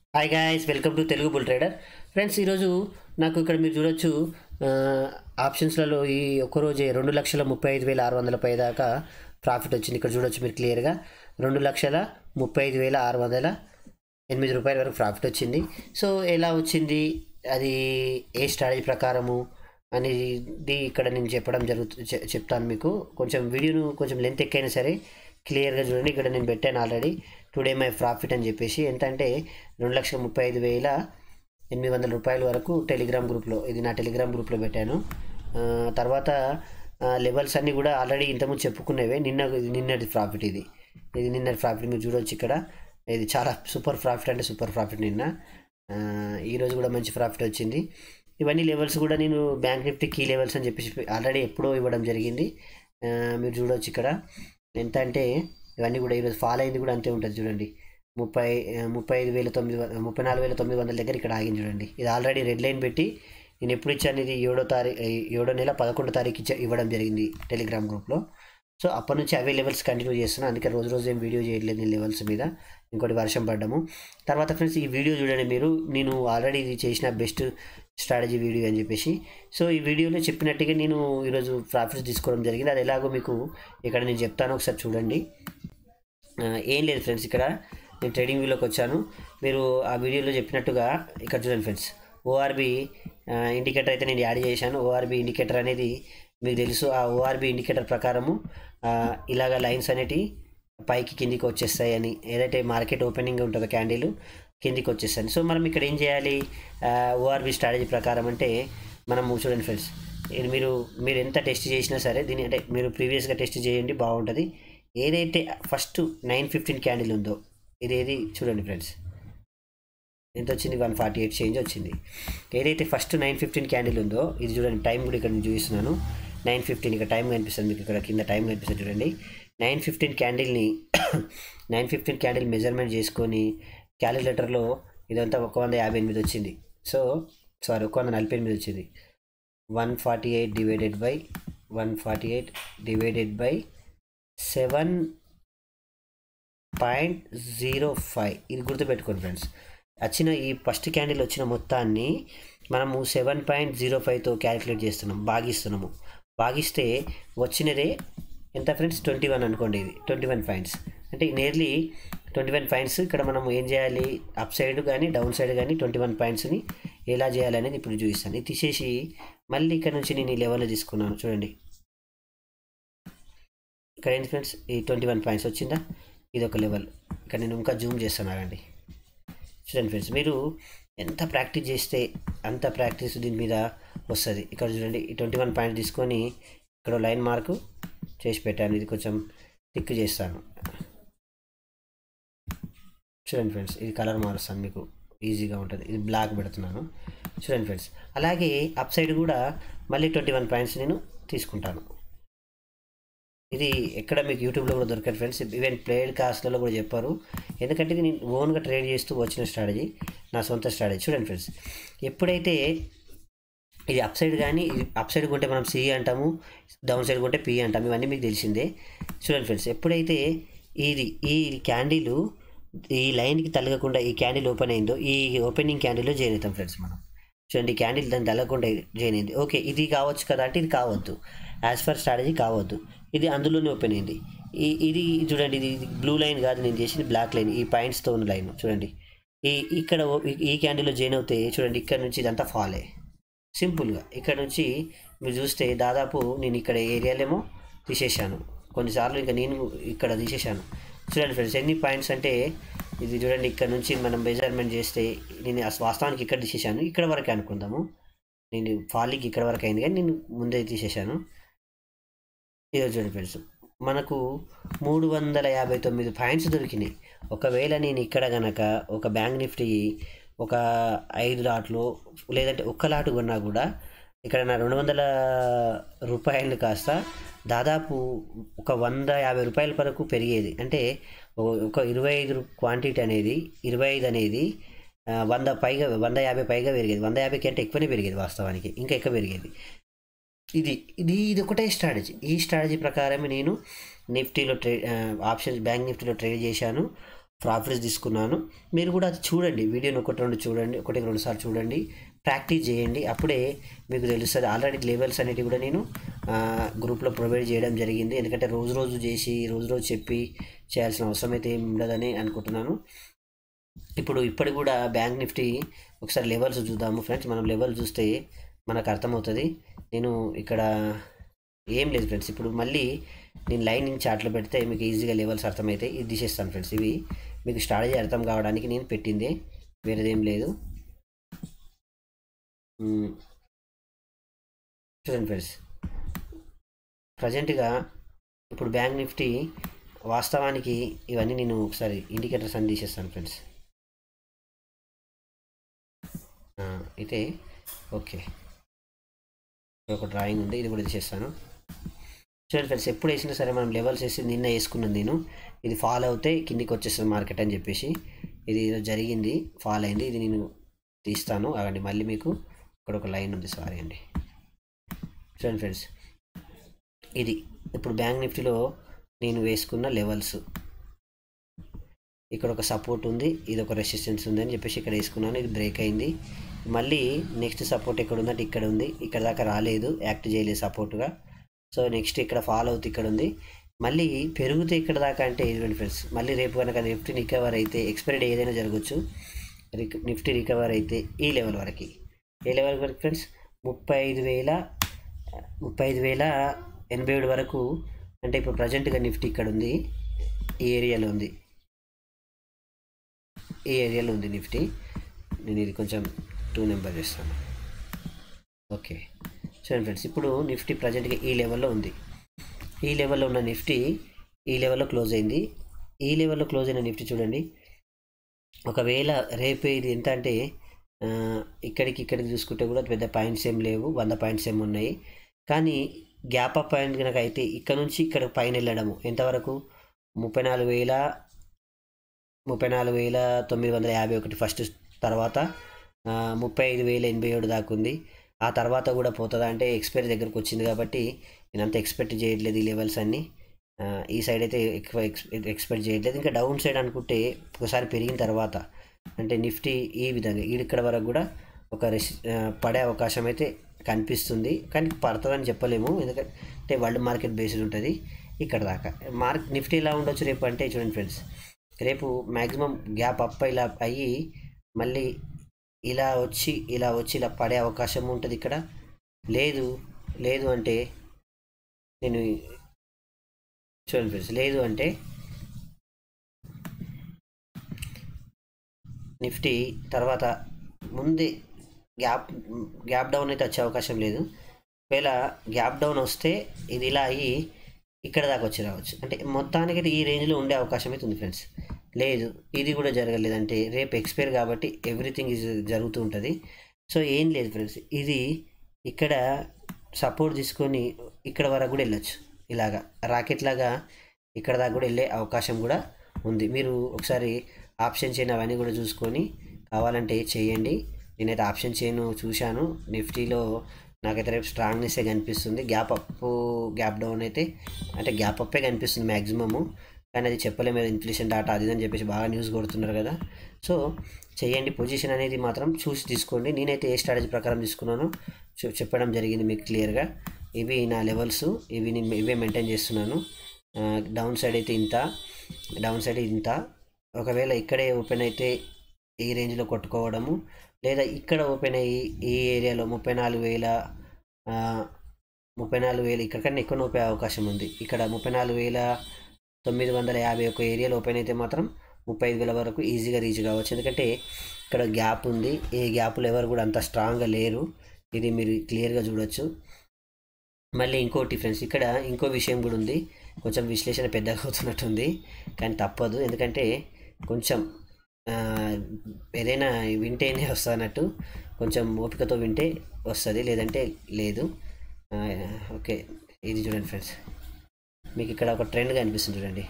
Hi guys welcome to Telugu bull trader friends ఈరోజు నాకు ఇక్కడ మీరు చూడొచ్చు ఆ, ఆప్షన్స్లలో ఈ ఒక్కరోజే రెండు లక్షల ముప్పై ఐదు వేల ఆరు వందల పై దాకా ప్రాఫిట్ వచ్చింది ఇక్కడ చూడొచ్చు మీరు క్లియర్గా రెండు లక్షల ముప్పై ఐదు వేల ఆరు వందల ఎనిమిది రూపాయల వరకు ప్రాఫిట్ వచ్చింది సో ఎలా వచ్చింది అది ఏ స్ట్రాటజీ ప్రకారము అనేది ఇక్కడ నేను చెప్పడం జరుగుతు చె- చెప్తాను మీకు కొంచెం వీడియోను కొంచెం లెంత్ ఎక్కువైనా సరే క్లియర్గా చూడండి ఇక్కడ నేను పెట్టాను ఆల్రెడీ టుడే మై ప్రాఫిట్ అని చెప్పేసి ఎంత అంటే రెండు లక్షల ముప్పై ఐదు వేల ఎనిమిది వందల రూపాయల వరకు టెలిగ్రామ్ గ్రూప్లో ఇది నా టెలిగ్రామ్ గ్రూప్లో పెట్టాను ఆ, తర్వాత లెవెల్స్ అన్నీ కూడా ఆల్రెడీ ఇంతకుముందు చెప్పుకునేవే నిన్న నిన్నటి ప్రాఫిట్ ఇది ఇది నిన్నటి ప్రాఫిట్ మీరు చూడవచ్చు ఇక్కడ ఇది చాలా సూపర్ ప్రాఫిట్ అంటే సూపర్ ప్రాఫిట్ నిన్న ఆ, ఈరోజు కూడా మంచి ప్రాఫిట్ వచ్చింది ఇవన్నీ లెవెల్స్ కూడా నేను బ్యాంక్ నిఫ్టీ కీ లెవెల్స్ అని చెప్పేసి ఆల్రెడీ ఎప్పుడో ఇవ్వడం జరిగింది ఆ, మీరు చూడవచ్చు ఇక్కడ ఎంత అంటే ఇవన్నీ కూడా ఈరోజు ఫాల్ అయింది కూడా అంతే ఉంటుంది చూడండి ముప్పై ఆ, ముప్పై ఐదు వేల తొమ్మిది వ- ముప్పై నాలుగు వేల తొమ్మిది వందల దగ్గర ఇక్కడ ఆగింది చూడండి ఇది ఆల్రెడీ రెడ్ లైన్ పెట్టి నేను ఎప్పుడు ఇచ్చాను ఇది ఏడో తారీఖు ఏడో నెల పదకొండో తారీఖు ఇచ్చా ఇవ్వడం జరిగింది టెలిగ్రామ్ గ్రూప్లో సో అప్పటి నుంచి అవే లెవెల్స్ కంటిన్యూ చేస్తున్నాను అందుకే రోజు రోజు ఏం వీడియో చేయట్లేదు నేను లెవెల్స్ మీద ఇంకోటి వర్షం పడ్డము తర్వాత ఫ్రెండ్స్ ఈ వీడియో చూడండి మీరు నేను ఆల్రెడీ ఇది చేసిన బెస్ట్ స్ట్రాటజీ వీడియో అని చెప్పేసి సో ఈ వీడియోలో చెప్పినట్టుగా నేను ఈరోజు ప్రాఫిట్స్ తీసుకోవడం జరిగింది అది ఎలాగో మీకు ఇక్కడ నేను చెప్తాను ఒకసారి చూడండి ఆ, ఏం లేదు ఫ్రెండ్స్ ఇక్కడ నేను ట్రేడింగ్ వ్యూలోకి వచ్చాను మీరు ఆ వీడియోలో చెప్పినట్టుగా ఇక్కడ చూడండి ఫ్రెండ్స్ ఓఆర్బి ఇండికేటర్ అయితే నేను యాడ్ చేశాను ఓఆర్బి ఇండికేటర్ అనేది మీకు తెలుసు ఆ ఓఆర్బి ఇండికేటర్ ప్రకారము ఆ, ఇలాగ లైన్స్ అనేటివి పైకి కిందికి వచ్చేస్తాయి అని ఏదైతే మార్కెట్ ఓపెనింగ్ ఉంటుందో క్యాండిల్ కిందికి వచ్చేస్తాయి సో మనం ఇక్కడ ఏం చేయాలి ఓఆర్బి స్ట్రాటజీ ప్రకారం అంటే మనము చూడండి ఫ్రెండ్స్ ఇది మీరు మీరు ఎంత టెస్ట్ చేసినా సరే దీని అంటే మీరు ప్రీవియస్గా టెస్ట్ చేయండి బాగుంటుంది ఏదైతే ఫస్ట్ నైన్ ఫిఫ్టీన్ క్యాండిల్ ఉందో ఇది ఏది చూడండి ఫ్రెండ్స్ ఎంత వచ్చింది వన్ ఫార్టీ ఎయిట్ చేంజ్ వచ్చింది ఏదైతే ఫస్ట్ నైన్ ఫిఫ్టీన్ క్యాండిల్ ఉందో ఇది చూడండి టైం కూడా ఇక్కడ నేను చూపిస్తున్నాను నైన్ ఫిఫ్టీన్ ఇక్కడ టైం కనిపిస్తుంది మీకు ఇక్కడ కింద టైం కనిపిస్తుంది చూడండి నైన్ ఫిఫ్టీన్ క్యాండిల్ని నైన్ ఫిఫ్టీన్ క్యాండిల్ మెజర్మెంట్ చేసుకొని క్యాలిక్యులేటర్లో ఇదంతా ఒక వంద యాభై ఎనిమిది వచ్చింది సో సారీ ఒక వంద నలభై ఎనిమిది వచ్చింది one forty eight divided by one forty eight divided by seven point zero five ఇది గుర్తుపెట్టుకోండి ఫ్రెండ్స్ వచ్చిన ఈ ఫస్ట్ క్యాండిల్ వచ్చిన మొత్తాన్ని మనము సెవెన్ పాయింట్ జీరో ఫైవ్తో క్యాలిక్యులేట్ చేస్తున్నాం భాగిస్తున్నాము భాగిస్తే వచ్చినదే ఎంత ఫ్రెండ్స్ ట్వంటీ వన్ అనుకోండి ఇది ట్వంటీ వన్ పాయింట్స్ అంటే నియర్లీ ట్వంటీ వన్ పాయింట్స్ ఇక్కడ మనం ఏం చేయాలి అప్ సైడ్ కానీ డౌన్ సైడ్ కానీ ట్వంటీ వన్ పాయింట్స్ని ఎలా చేయాలనేది ఇప్పుడు చూపిస్తాను ఇది తీసేసి మళ్ళీ ఇక్కడ నుంచి నేను ఈ లెవెల్లో తీసుకున్నాను చూడండి ఇక్కడ ఏంటి ఫ్రెండ్స్ ఈ ట్వంటీ వన్ పాయింట్స్ వచ్చిందా ఇది ఒక లెవెల్ ఇక్కడ నేను ఇంకా జూమ్ చేస్తాను ఆగండి చూడండి ఫ్రెండ్స్ మీరు ఎంత ప్రాక్టీస్ చేస్తే అంత ప్రాక్టీస్ దీని మీద వస్తుంది ఇక్కడ చూడండి ఈ ట్వంటీ వన్ పాయింట్ తీసుకొని ఇక్కడ లైన్ మార్కు చేసి పెట్టాను ఇది కొంచెం థిక్ చేస్తాను చూడండి ఫ్రెండ్స్ ఇది కలర్ మారుస్తాను మీకు ఈజీగా ఉంటుంది ఇది బ్లాక్ పెడుతున్నాను చూడండి ఫ్రెండ్స్ అలాగే అప్ సైడ్ కూడా మళ్ళీ ట్వంటీ వన్ పాయింట్స్ నేను తీసుకుంటాను ఇది ఎక్కడ మీకు యూట్యూబ్లో కూడా దొరకదు ఫ్రెండ్స్ ఈవెన్ ప్లేడ్ కాస్ట్లలో కూడా చెప్పారు ఎందుకంటే ఇది నేను ఓన్గా ట్రేడ్ చేస్తూ వచ్చిన స్ట్రాటజీ నా సొంత స్ట్రాటజీ చూడండి ఫ్రెండ్స్ ఎప్పుడైతే ఇది అప్ సైడ్ కానీ ఇది అప్ సైడ్ కొంటే మనం సి అంటాము డౌన్ సైడ్ కొంటే పి అంటాము ఇవన్నీ మీకు తెలిసిందే చూడండి ఫ్రెండ్స్ ఎప్పుడైతే ఇది ఈ క్యాండిల్ ఈ లైన్కి తలగకుండా ఈ క్యాండిల్ ఓపెన్ అయిందో ఈ ఓపెనింగ్ క్యాండిల్లో జాయిన్ అవుతాం ఫ్రెండ్స్ మనం చూడండి ఈ క్యాండిల్ దాన్ని తలగకుండా జాయిన్ అయింది ఓకే ఇది కావచ్చు కదా అంటే ఇది కావద్దు యాజ్ ఫర్ స్ట్రాటజీ కావద్దు ఇది అందులోనే ఓపెన్ అయింది ఈ ఇది చూడండి ఇది బ్లూ లైన్ కాదు నేను చేసింది బ్లాక్ లైన్ ఈ పాయింట్స్తో ఉన్న లైన్ చూడండి ఈ ఇక్కడ ఓ- ఈ- ఈ క్యాండిల్లో జాయిన్ అవుతే చూడండి ఇక్కడ నుంచి ఇదంతా ఫాలే సింపుల్గా ఇక్కడ నుంచి మీరు చూస్తే దాదాపు నేను ఇక్కడ ఏరియాలేమో తీసేశాను కొన్నిసార్లు ఇంకా నేను ఇక్కడ తీసేశాను చూడండి ఫ్రెండ్స్ ఎన్ని పాయింట్స్ అంటే ఇది చూడండి ఇక్కడ నుంచి మనం మెజర్మెంట్ చేస్తే నేను అసలు వాస్తవానికి ఇక్కడ తీసేశాను ఇక్కడ వరకే అనుకుందాము నేను ఫాలికి ఇక్కడ వరకు అయింది కానీ నేను ముందే తీసేశాను ఇది చూడండి ఫ్రెండ్స్ మనకు మూడు వందల యాభై తొమ్మిది పాయింట్స్ దొరికినాయి ఒకవేళ నేను ఇక్కడ గనక ఒక బ్యాంక్ నిఫ్టీ ఒక ఐదు లాట్లు లేదంటే ఒక్క లాటు కొన్నా కూడా ఇక్కడ నా రెండు వందల రూపాయలు కాస్త దాదాపు ఒక వంద యాభై రూపాయల వరకు పెరిగేది అంటే ఓ- ఒక ఇరవై ఐదు క్వాంటిటీ అనేది ఇరవై ఐదు అనేది ఆ, వంద పైగా వంద యాభై పైగా పెరిగేది వంద యాభై కంటే ఎక్కువనే పెరిగేది వాస్తవానికి ఇంకా ఎక్కువ పెరిగేది ఇది ఇది ఇది ఒకటే స్ట్రాటజీ ఈ స్ట్రాటజీ ప్రకారమే నేను నిఫ్టీలో ట్రే ఆప్షన్స్ బ్యాంక్ నిఫ్టీలో ట్రేడ్ చేశాను ప్రాఫిట్స్ తీసుకున్నాను మీరు కూడా అది చూడండి వీడియోని ఒకటి రెండు చూడండి ఒకటి రెండు సార్లు చూడండి ప్రాక్టీస్ చేయండి అప్పుడే మీకు తెలుస్తుంది ఆల్రెడీ లెవెల్స్ అనేటివి కూడా నేను గ్రూప్లో ప్రొవైడ్ చేయడం జరిగింది ఎందుకంటే రోజు రోజు చేసి రోజు రోజు చెప్పి చేయాల్సిన అవసరం అయితే ఏమి ఉండదని అనుకుంటున్నాను ఇప్పుడు ఇప్పటికి కూడా బ్యాంక్ నిఫ్టీ ఒకసారి లెవెల్స్ చూద్దాము ఫ్రెండ్స్ మనం లెవెల్ చూస్తే మనకు అర్థమవుతుంది నేను ఇక్కడ ఏం లేదు ఫ్రెండ్స్ ఇప్పుడు మళ్ళీ నేను లైనింగ్ చార్ట్లో పెడితే మీకు ఈజీగా లెవెల్స్ అర్థమవుతాయి ఇది తీసేస్తాను ఫ్రెండ్స్ ఇవి మీకు స్ట్రాటజీ అర్థం కావడానికి నేను పెట్టింది వేరేదేం లేదు మ్మ్. చూడండి ఫ్రెండ్స్ ప్రజెంట్గా ఇప్పుడు బ్యాంక్ నిఫ్టీ వాస్తవానికి ఇవన్నీ నేను ఒకసారి ఇండికేటర్స్ అన్ని తీసేస్తాను ఫ్రెండ్స్ ఆ, అయితే ఓకే ఇక్కడ ఒక డ్రాయింగ్ ఉంది ఇది కూడా తీసేస్తాను చూడండి ఫ్రెండ్స్ ఎప్పుడు వేసినా సరే మనం లెవెల్స్ వేసి నిన్న వేసుకున్నాను నేను ఇది ఫాల్ అవుతే కిందికి వచ్చేస్తుంది మార్కెట్ అని చెప్పేసి ఇది ఏదో జరిగింది ఫాల్ అయింది ఇది నేను తీస్తాను అవండి మళ్ళీ మీకు ఇక్కడ ఒక లైన్ ఉంది సారీ అండి చూడండి ఫ్రెండ్స్ ఇది ఇప్పుడు బ్యాంక్ నిఫ్టీలో నేను వేసుకున్న లెవెల్స్ ఇక్కడ ఒక సపోర్ట్ ఉంది ఇది ఒక రెసిస్టెన్స్ ఉంది అని చెప్పేసి ఇక్కడ వేసుకున్నాను ఇది బ్రేక్ అయింది మళ్ళీ నెక్స్ట్ సపోర్ట్ ఎక్కడ ఉందంటే ఇక్కడ ఉంది ఇక్కడ దాకా రాలేదు యాక్ట్ చేయలేదు సపోర్ట్గా సో నెక్స్ట్ ఇక్కడ ఫాలో అవుతూ ఇక్కడ ఉంది మళ్ళీ పెరిగితే ఇక్కడ దాకా అంటే ఇటువంటి ఫ్రెండ్స్ మళ్ళీ రేపు కనుక నిఫ్టీ రికవర్ అయితే ఎక్స్పైరీ డే ఏదైనా జరగచ్చు రిక నిఫ్టీ రికవర్ అయితే ఈ లెవెల్ వరకు ఏ లెవెల్ వరకు ఫ్రెండ్స్ ముప్పై ఐదు వేల ముప్పై ఐదు వేల ఎనభై ఏడు వరకు అంటే ఇప్పుడు ప్రజెంట్గా నిఫ్టీ ఇక్కడ ఉంది ఈ ఏరియాలో ఉంది ఈ ఏరియాలో ఉంది నిఫ్టీ నేను ఇది కొంచెం టూ నెంబర్ చేస్తాను ఓకే చూడండి ఫ్రెండ్స్ ఇప్పుడు నిఫ్టీ ప్రజెంట్గా ఈ లెవెల్లో ఉంది ఈ లెవెల్లో ఉన్న నిఫ్టీ ఈ లెవెల్లో క్లోజ్ అయింది ఈ లెవెల్లో క్లోజ్ అయిన నిఫ్టీ చూడండి ఒకవేళ రేపు ఇది ఎంత అంటే ఆ, ఇక్కడికి ఇక్కడికి చూసుకుంటే కూడా పెద్ద పాయింట్స్ ఏం లేవు వంద పాయింట్స్ ఏమి ఉన్నాయి కానీ గ్యాప్ అప్ పాయింట్ కనుక అయితే ఇక్కడ నుంచి ఇక్కడ పైన వెళ్ళడము ఎంతవరకు ముప్పై నాలుగు వేల ముప్పై నాలుగు వేల తొమ్మిది వందల యాభై ఒకటి ఫస్ట్ తర్వాత ఆ, ముప్పై ఐదు వేల ఎనభై ఏడు దాకా ఉంది ఆ తర్వాత కూడా పోతుందా అంటే ఎక్స్పైరీ దగ్గరకు వచ్చింది కాబట్టి నేను అంత ఎక్స్పెక్ట్ చేయట్లేదు ఈ లెవెల్స్ అన్నీ ఆ, ఈ సైడ్ అయితే ఎక్కువ ఎక్స్ ఎక్స్పెక్ట్ చేయట్లేదు ఇంకా డౌన్ సైడ్ అనుకుంటే ఒకసారి పెరిగిన తర్వాత అంటే నిఫ్టీ ఈ విధంగా ఈడ ఇక్కడ వరకు కూడా ఒక రెసి ఆ, పడే అవకాశం అయితే కనిపిస్తుంది కానీ పడుతుందని చెప్పలేము ఎందుకంటే వరల్డ్ మార్కెట్ బేస్డ్ ఉంటుంది ఇక్కడ దాకా మార్క్ నిఫ్టీ ఎలా ఉండొచ్చు రేపు అంటే చూడండి ఫ్రెండ్స్ రేపు మ్యాక్సిమం గ్యాప్ అప్ ఇలా అయ్యి మళ్ళీ ఇలా వచ్చి ఇలా వచ్చి ఇలా పడే అవకాశం ఉంటుంది ఇక్కడ లేదు లేదు అంటే నేను చూడండి ఫ్రెండ్స్ లేదు అంటే నిఫ్టీ తర్వాత ముందే గ్యాప్ గ్యాప్ డౌన్ అయితే వచ్చే అవకాశం లేదు ఒకవేళ గ్యాప్ డౌన్ వస్తే ఇది ఇలా అయ్యి ఇక్కడ దాకా వచ్చి రావచ్చు అంటే మొత్తానికి అయితే ఈ రేంజ్లో ఉండే అవకాశం అయితే ఉంది ఫ్రెండ్స్ లేదు ఇది కూడా జరగలేదంటే రేపు ఎక్స్పైర్ కాబట్టి ఎవ్రీథింగ్ ఈజ్ జరుగుతూ ఉంటుంది సో ఏం లేదు ఫ్రెండ్స్ ఇది ఇక్కడ సపోర్ట్ తీసుకొని ఇక్కడ వరకు కూడా వెళ్ళొచ్చు ఇలాగా రాకెట్ లాగా ఇక్కడ దాకా కూడా వెళ్ళే అవకాశం కూడా ఉంది మీరు ఒకసారి ఆప్షన్ చైన్ అవన్నీ కూడా చూసుకొని కావాలంటే చేయండి నేనైతే ఆప్షన్ చైన్ చూశాను నిఫ్టీలో నాకైతే రేపు స్ట్రాంగ్నెస్సే కనిపిస్తుంది గ్యాప్ అప్ గ్యాప్ డౌన్ అయితే అంటే గ్యాప్ అప్పే కనిపిస్తుంది మ్యాక్సిమము కానీ అది చెప్పలేము ఇన్ఫ్లేషన్ డాటా అది ఇది అని చెప్పేసి బాగా న్యూస్ కొడుతున్నారు కదా సో చేయండి పొజిషన్ అనేది మాత్రం చూసి తీసుకోండి నేనైతే ఏ స్ట్రాటజీ ప్రకారం తీసుకున్నానో చె- చెప్పడం జరిగింది మీకు క్లియర్గా ఇవి నా లెవెల్స్ ఇవి నేను ఇవే మెయింటైన్ చేస్తున్నాను డౌన్ సైడ్ అయితే ఇంత డౌన్ సైడ్ ఇంత ఒకవేళ ఇక్కడే ఓపెన్ అయితే ఈ రేంజ్లో కొట్టుకోవడము లేదా ఇక్కడ ఓపెన్ అయ్యి ఈ ఏరియాలో ముప్పై నాలుగు వేల ఆ, ముప్పై నాలుగు వేలు ఇక్కడ కన్నా ఎక్కువ నోపే అవకాశం ఉంది ఇక్కడ ముప్పై నాలుగు వేల తొమ్మిది వందల యాభై ఒక ఏరియాలో ఓపెన్ అయితే మాత్రం ముప్పై ఐదు వేల వరకు ఈజీగా రీచ్ కావచ్చు ఎందుకంటే ఇక్కడ గ్యాప్ ఉంది ఈ గ్యాప్లు ఎవరు కూడా అంత స్ట్రాంగ్గా లేరు ఇది మీరు క్లియర్గా చూడొచ్చు మళ్ళీ ఇంకోటి ఫ్రెండ్స్ ఇక్కడ ఇంకో విషయం కూడా ఉంది కొంచెం విశ్లేషణ పెద్దగా అవుతున్నట్టుంది కానీ తప్పదు ఎందుకంటే కొంచెం ఆ, ఏదైనా వింటేనే వస్తుంది అన్నట్టు కొంచెం ఓపికతో వింటే వస్తుంది లేదంటే లేదు ఆ, ఓకే ఇది చూడండి ఫ్రెండ్స్ మీకు ఇక్కడ ఒక ట్రెండ్ కనిపిస్తుంది చూడండి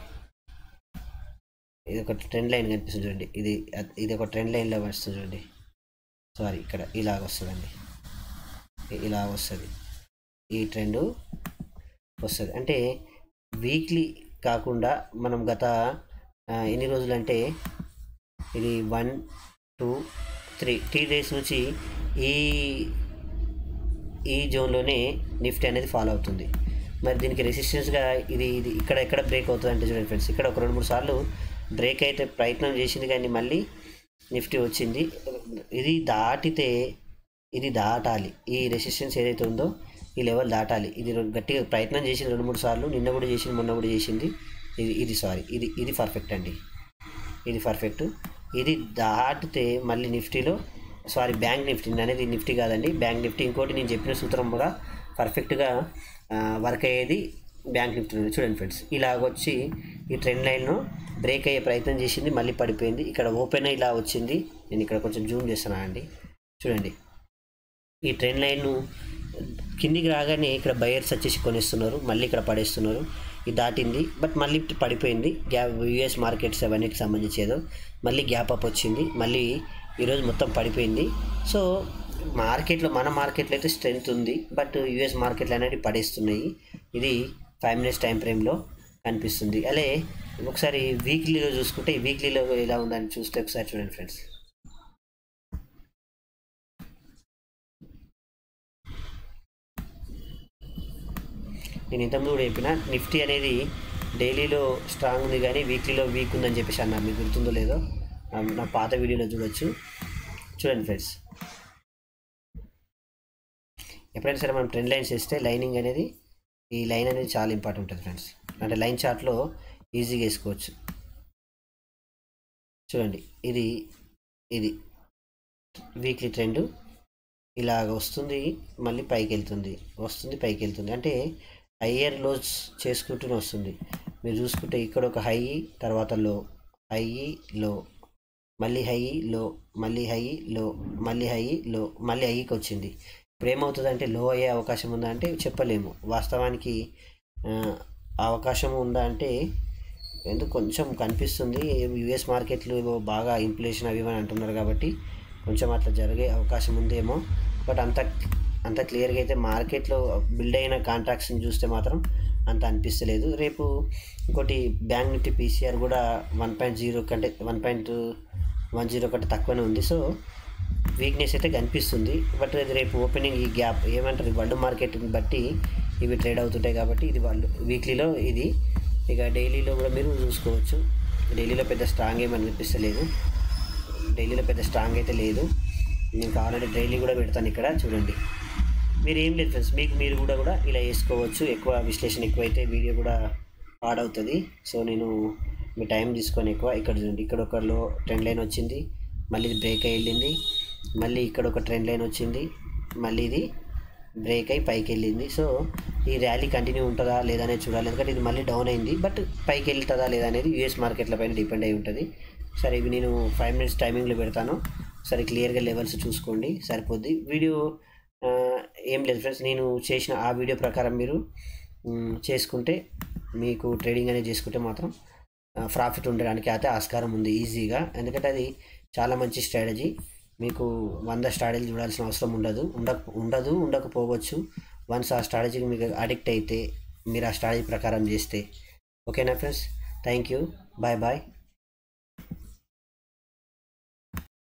ఇది ఒక ట్రెండ్ లైన్ కనిపిస్తుంది చూడండి ఇది ఇది ఒక ట్రెండ్ లైన్లో వస్తుంది చూడండి సారీ ఇక్కడ ఇలాగ వస్తుందండి ఇ- ఇలా వస్తుంది ఈ ట్రెండ్ వస్తుంది అంటే వీక్లీ కాకుండా మనం గత ఆ, ఎన్ని రోజులు అంటే ఇది one two three three days నుంచి ఈ ఈ జోన్లోనే నిఫ్టీ అనేది ఫాలో అవుతుంది మరి దీనికి రెసిస్టెన్స్గా ఇది ఇది ఇక్కడ ఎక్కడ బ్రేక్ అవుతుంది అంటే చూడండి ఫ్రెండ్స్ ఇక్కడ ఒక రెండు మూడు సార్లు బ్రేక్ అయితే ప్రయత్నం చేసింది కానీ మళ్ళీ నిఫ్టీ వచ్చింది ఇది దాటితే ఇది దాటాలి ఈ రెసిస్టెన్స్ ఏదైతే ఉందో ఈ లెవెల్ దాటాలి ఇది రెండు- గట్టిగా ప్రయత్నం చేసింది రెండు మూడు సార్లు నిన్న కూడా చేసింది మొన్న కూడా చేసింది ఇది ఇది సారీ ఇది ఇది పర్ఫెక్ట్ అండి ఇది పర్ఫెక్ట్ ఇది దాటితే మళ్ళీ నిఫ్టీలో సారీ బ్యాంక్ నిఫ్టీ నేను అనేది నిఫ్టీ కాదండి బ్యాంక్ నిఫ్టీ ఇంకోటి నేను చెప్పిన సూత్రం కూడా పర్ఫెక్ట్గా వర్క్ అయ్యేది బ్యాంక్ నిఫ్టీ ఉంది. చూడండి ఫ్రెండ్స్ ఇలాగొచ్చి ఈ ట్రెండ్ లైన్ను బ్రేక్ అయ్యే ప్రయత్నం చేసింది మళ్ళీ పడిపోయింది ఇక్కడ ఓపెన్ అయ్యి ఇలా వచ్చింది నేను ఇక్కడ కొంచెం జూమ్ చేస్తున్నా అండి చూడండి ఈ ట్రెండ్ లైన్ను కిందికి రాగానే ఇక్కడ బయర్స్ వచ్చేసి కొనేస్తున్నారు మళ్ళీ ఇక్కడ పడేస్తున్నారు ఇది దాటింది బట్ మళ్ళీ పడిపోయింది గ్యాప్ యూఎస్ మార్కెట్స్ అవన్నిటికి సంబంధించి ఏదో మళ్ళీ గ్యాప్ అప్ వచ్చింది మళ్ళీ ఈరోజు మొత్తం పడిపోయింది సో మార్కెట్లో మన మార్కెట్లో అయితే స్ట్రెంత్ ఉంది బట్ యూఎస్ మార్కెట్లు అనేవి పడేస్తున్నాయి ఇది ఫైవ్ మినిట్స్ టైం ఫ్రేమ్లో కనిపిస్తుంది అలే ఒకసారి వీక్లీలో చూసుకుంటే ఈ వీక్లీలో ఎలా ఉందని చూస్తే ఒకసారి చూడండి ఫ్రెండ్స్ నేను ఇంతకుముందు కూడా చెప్పిన నిఫ్టీ అనేది డైలీలో స్ట్రాంగ్ ఉంది కానీ వీక్లీలో వీక్ ఉందని చెప్పేసి అన్నారు మీకు గుర్తుందో లేదో నా- నా పాత వీడియోలో చూడొచ్చు చూడండి ఫ్రెండ్స్ ఎప్పుడైనా సరే మనం ట్రెండ్ లైన్స్ వేస్తే లైనింగ్ అనేది ఈ లైన్ అనేది చాలా ఇంపార్టెంట్ ఉంటుంది ఫ్రెండ్స్ అంటే లైన్ చార్ట్లో ఈజీగా వేసుకోవచ్చు చూడంండి ఇది ఇది వీక్లీ ట్రెండ్ ఇలాగ వస్తుంది మళ్ళీ పైకి వెళ్తుంది వస్తుంది పైకి వెళ్తుంది అంటే హయ్యర్ లోస్ చేసుకుంటూనే వస్తుంది మీరు చూసుకుంటే ఇక్కడ ఒక హై తర్వాత లో హై లో మళ్ళీ హై లో మళ్ళీ హై లో మళ్ళీ హై లో మళ్ళీ హైకి వచ్చింది ఇప్పుడు ఏమవుతుంది అంటే లో అయ్యే అవకాశం ఉందా అంటే చెప్పలేము వాస్తవానికి ఆ, అవకాశం ఉందా అంటే ఎందుకు కొంచెం కనిపిస్తుంది యుఎస్ మార్కెట్లు ఏవో బాగా ఇన్ఫ్లేషన్ అవి ఇవి అని అంటున్నారు కాబట్టి కొంచెం అట్లా జరిగే అవకాశం ఉందేమో బట్ అంత అంత క్లియర్గా అయితే మార్కెట్లో బిల్డ్ అయిన కాంట్రాక్ట్స్ని చూస్తే మాత్రం అంత అనిపిస్తలేదు రేపు ఇంకోటి బ్యాంక్ నిఫ్టీ పీసీఆర్ కూడా వన్ పాయింట్ జీరో కంటే వన్ పాయింట్ వన్ జీరో కంటే తక్కువనే ఉంది సో వీక్నెస్ అయితే కనిపిస్తుంది బట్ అది రేపు ఓపెనింగ్ ఈ గ్యాప్ ఏమంటారు వరల్డ్ మార్కెట్ని బట్టి ఇవి ట్రేడ్ అవుతుంటాయి కాబట్టి ఇది వాళ్ళు వీక్లీలో ఇది ఇక డైలీలో కూడా మీరు చూసుకోవచ్చు డైలీలో పెద్ద స్ట్రాంగ్ ఏమని అనిపిస్తలేదు డైలీలో పెద్ద స్ట్రాంగ్ అయితే లేదు నేను కావాలంటే డైలీ కూడా పెడతాను ఇక్కడ చూడండి మీరు ఏం లేదు ఫ్రెండ్స్ మీకు మీరు కూడా కూడా ఇలా వేసుకోవచ్చు ఎక్కువ విశ్లేషణ ఎక్కువైతే వీడియో కూడా పాడవుతుంది సో నేను మీ టైం తీసుకొని ఎక్కువ ఇక్కడ చూడండి ఇక్కడ ఒక లో ట్రెండ్ లైన్ వచ్చింది మళ్ళీ ఇది బ్రేక్ అయ్యి వెళ్ళింది మళ్ళీ ఇక్కడ ఒక ట్రెండ్ లైన్ వచ్చింది మళ్ళీ ఇది బ్రేక్ అయి పైకి వెళ్ళింది సో ఈ ర్యాలీ కంటిన్యూ ఉంటుందా లేదా అనేది చూడాలి ఎందుకంటే ఇది మళ్ళీ డౌన్ అయింది బట్ పైకి వెళ్తుందా లేదా అనేది యూఎస్ మార్కెట్ల పైన డిపెండ్ అయి ఉంటుంది సరే ఇవి నేను ఫైవ్ మినిట్స్ టైమింగ్లో పెడతాను సరే క్లియర్గా లెవెల్స్ చూసుకోండి సరిపోద్ది వీడియో ఆ, ఏం లేదు ఫ్రెండ్స్ నేను చేసిన ఆ వీడియో ప్రకారం మీరు మ్, చేసుకుంటే మీకు ట్రేడింగ్ అనేది చేసుకుంటే మాత్రం ప్రాఫిట్ ఉండడానికి అయితే ఆస్కారం ఉంది ఈజీగా ఎందుకంటే అది చాలా మంచి స్ట్రాటజీ మీకు వంద స్ట్రాటజీ చూడాల్సిన అవసరం ఉండదు ఉండక ఉండదు ఉండకపోవచ్చు వన్స్ ఆ స్ట్రాటజీకి మీకు అడిక్ట్ అయితే మీరు ఆ స్ట్రాటజీ ప్రకారం చేస్తే ఓకేనా friends thank you bye bye